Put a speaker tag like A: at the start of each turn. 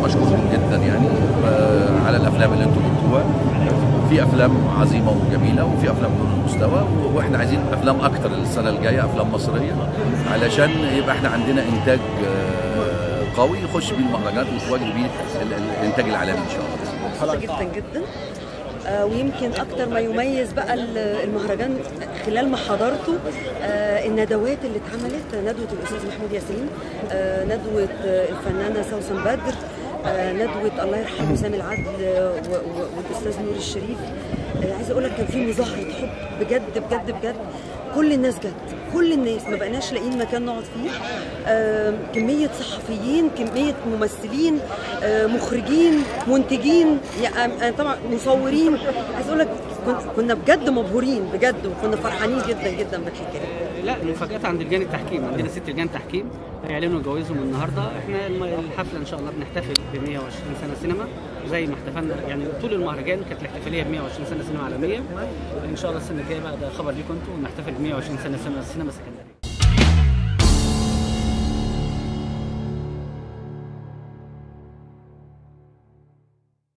A: بشكركم جدا يعني آه، على الافلام اللي انتم جبتوها في افلام عظيمه وجميله وفي افلام دون المستوى واحنا عايزين افلام اكتر السنه الجايه افلام مصريه علشان يبقى احنا عندنا انتاج آه، قوي يخش بيه المهرجانات ويتواجد بيه ال- ال- الانتاج العالمي ان شاء الله
B: مبسوطه جدا جدا آه، ويمكن اكتر ما يميز بقى ال- المهرجان خلال ما حضرته آه، الندوات اللي اتعملت ندوه الاستاذ محمود ياسين آه، ندوه آه، الفنانه سوسن بدر آه، ندوه الله يرحمه سامي العدل آه، و- و- والاستاذ نور الشريف آه، عايزه اقول لك كان في مظاهره حب بجد بجد بجد كل الناس جت كل الناس ما بقناش لاقيين مكان نقعد فيه آه، كمية صحفيين كمية ممثلين آه، مخرجين منتجين يعني آه، طبعا مصورين عايز اقول لك كن- كنا بجد مبهورين بجد وكنا فرحانين جدا جدا بالحكايه
C: لا المفاجآت عند لجان التحكيم عندنا ست لجان تحكيم هيعلنوا جوائزهم النهارده احنا الم- الحفله ان شاء الله بنحتفل ب 120 سنه سينما زي ما احتفلنا يعني طول المهرجان كانت الاحتفاليه ب 120 سنه سينما عالميه ان شاء الله السنه الجايه بقى ده خبر ليكم انتم نحتفل ب 120 سنه سينما سينما سكنيه